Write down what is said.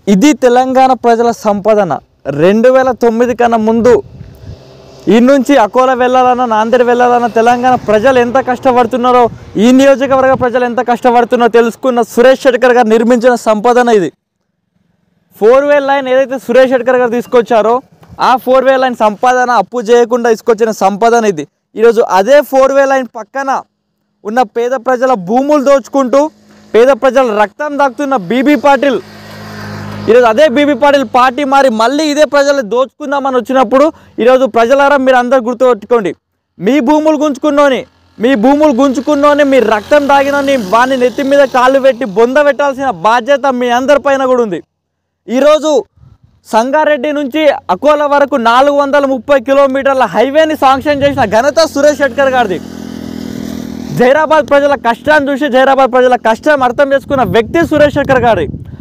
ఇది తెలంగాణ ప్రజల సంపాదన రెండు వేల తొమ్మిది కన్నా ముందు ఈ నుంచి అకోలా వెళ్ళాలన్నా నాందేడ్ వెళ్ళాలన్నా తెలంగాణ ప్రజలు ఎంత కష్టపడుతున్నారో ఈ నియోజకవర్గ ప్రజలు ఎంత కష్టపడుతున్నారో తెలుసుకున్న సురేష్ షెట్కర్ గారు నిర్మించిన సంపాదన ఇది ఫోర్ వే లైన్ ఏదైతే సురేష్ షెట్కర్ గారు తీసుకొచ్చారో ఆ ఫోర్ వే లైన్ సంపాదన అప్పు చేయకుండా తీసుకొచ్చిన సంపాదన ఇది ఈరోజు అదే ఫోర్ వే లైన్ పక్కన ఉన్న పేద ప్రజల భూములు దోచుకుంటూ పేద ప్రజల రక్తం దాక్కుతున్న బీబీ పాటిల్ ఈరోజు అదే బీబీ పాటిల్ పార్టీ మారి మళ్ళీ ఇదే ప్రజలు దోచుకుందామని వచ్చినప్పుడు ఈరోజు ప్రజలారా మీరు అందరు గుర్తుపెట్టుకోండి మీ భూములు గుంజుకున్నోని మీ భూములు గుంజుకున్నోని మీ రక్తం దాగినోని వాని నెత్తి మీద కాళ్ళు పెట్టి బొంద పెట్టాల్సిన బాధ్యత మీ అందరిపైన కూడా ఉంది ఈరోజు సంగారెడ్డి నుంచి అకోలా వరకు నాలుగు వందల ముప్పై కిలోమీటర్ల హైవేని శాంక్షన్ చేసిన ఘనత సురేష్ షెట్కర్ గారిది జైరాబాద్ ప్రజల కష్టాన్ని చూసి జైరాబాద్ ప్రజల కష్టం అర్థం చేసుకున్న వ్యక్తి సురేష్ శేఖర్ గారి